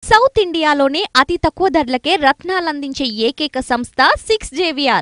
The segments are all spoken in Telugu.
సౌత్ ఇండియాలోనే అతి తక్కువ ధరలకే రత్నాలందించే ఏకైక సంస్థ సిక్స్ జేవిఆర్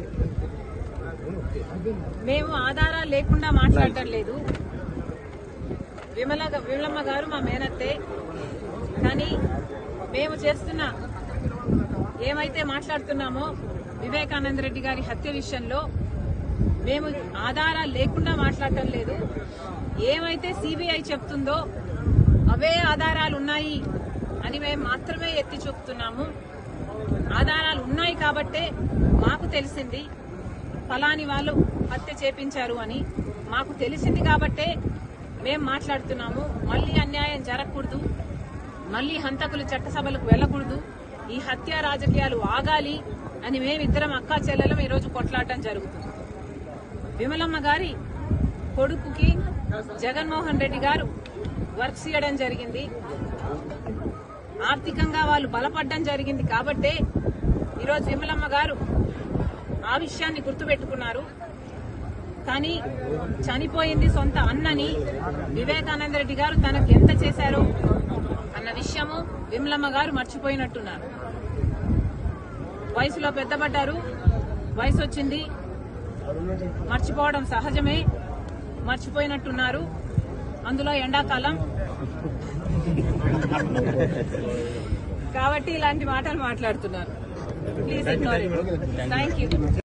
మేము ఆధారాలు లేకుండా మాట్లాడటం లేదు విమల విమలమ్మ గారు మా మేనత్తే కానీ మేము చేస్తున్న ఏమైతే మాట్లాడుతున్నామో వివేకానంద రెడ్డి గారి హత్య విషయంలో మేము ఆధారాలు లేకుండా మాట్లాడటం లేదు ఏమైతే సిబిఐ చెప్తుందో అవే ఆధారాలు ఉన్నాయి అని మేము మాత్రమే ఎత్తి చూపుతున్నాము ఆధారాలు ఉన్నాయి కాబట్టే మాకు తెలిసింది ఫలాని వాళ్ళు హత్య చేపించారు అని మాకు తెలిసింది కాబట్టే మేం మాట్లాడుతున్నాము మళ్ళీ అన్యాయం జరగకూడదు మళ్ళీ హంతకులు చట్టసభలకు వెళ్ళకూడదు ఈ హత్య రాజకీయాలు ఆగాలి అని మేమిద్దరం అక్కా చెల్లెలం ఈరోజు కొట్లాడటం జరుగుతుంది విమలమ్మ గారి కొడుకుకి జగన్మోహన్ రెడ్డి గారు వర్క్స్ ఇవ్వడం జరిగింది ఆర్థికంగా వాళ్ళు బలపడడం జరిగింది కాబట్టే ఈరోజు విమలమ్మ గారు ఆ విషయాన్ని గుర్తుపెట్టుకున్నారు కానీ చనిపోయింది సొంత అన్నని వివేకానంద రెడ్డి గారు తనకు ఎంత చేశారో అన్న విషయము విమలమ్మ గారు మర్చిపోయినట్టున్నారు వయసులో పెద్దపడ్డారు వయసు వచ్చింది మర్చిపోవడం సహజమే మర్చిపోయినట్టున్నారు అందులో ఎండాకాలం కాబట్టి ఇలాంటి మాటలు మాట్లాడుతున్నారు ప్లీజ్ ఇగ్నోర్ థ్యాంక్ యూ